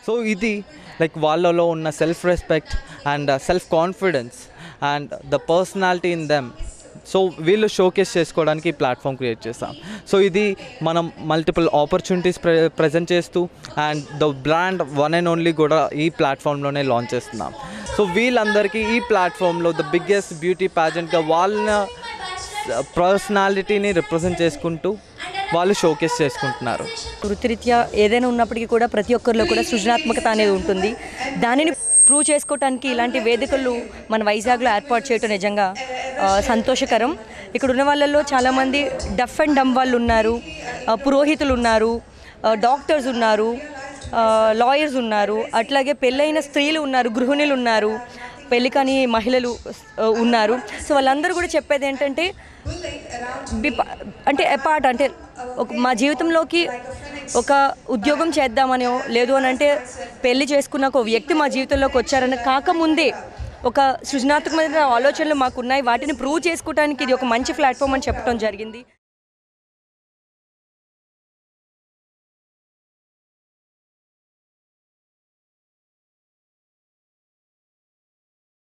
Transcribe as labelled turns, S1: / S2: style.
S1: so ఇది like వాళ్ళలో ఉన్న self respect and self confidence and the personality in them so వీళ్ళు showcase చేసుకోవడానికి ఈ ప్లాట్ఫామ్ క్రియేట్ చేస్తాం సో ఇది మనం మల్టిపుల్ ఆపర్చునిటీస్ ప్రె ప్రజెంట్ చేస్తూ and the brand one and only కూడా ఈ ప్లాట్ఫామ్లోనే లాంచ్ చేస్తున్నాం సో వీళ్ళందరికీ ఈ ప్లాట్ఫామ్లో ద బిగ్గెస్ట్ బ్యూటీ ప్యాజెంట్గా వాళ్ళ పర్సనాలిటీని రిప్రజెంట్ చేసుకుంటూ వాళ్ళు షోకేస్ చేసుకుంటున్నారు
S2: వృత్తిరీత్యా ఏదైనా ఉన్నప్పటికీ కూడా ప్రతి ఒక్కరిలో కూడా సృజనాత్మకత అనేది ఉంటుంది దానిని ప్రూవ్ చేసుకోవటానికి ఇలాంటి వేదికలు మన వైజాగ్లో ఏర్పాటు చేయటం నిజంగా ఆ, సంతోషకరం ఇక్కడ ఉన్న వాళ్ళల్లో చాలామంది డఫ్ అండ్ డమ్ వాళ్ళు ఉన్నారు ఆ, పురోహితులు ఉన్నారు ఆ, డాక్టర్స్ ఉన్నారు ఆ, లాయర్స్ ఉన్నారు అట్లాగే పెళ్ళైన స్త్రీలు ఉన్నారు గృహిణులు ఉన్నారు పెళ్లి కాని మహిళలు ఆ, ఉన్నారు సో వాళ్ళందరూ కూడా చెప్పేది ఏంటంటే బిప- అంటే అపార్ట్ అంటే ఒక మా జీవితంలోకి ఒక ఉద్యోగం చేద్దామనో లేదు అని అంటే పెళ్లి చేసుకున్న ఒక వ్యక్తి మా జీవితంలోకి వచ్చారని కాకముందే ఒక సృజనాత్మకమైన ఆలోచనలు మాకున్నాయి వాటిని ప్రూవ్ చేసుకోవడానికి ఇది ఒక మంచి ప్లాట్ఫామ్ అని చెప్పడం జరిగింది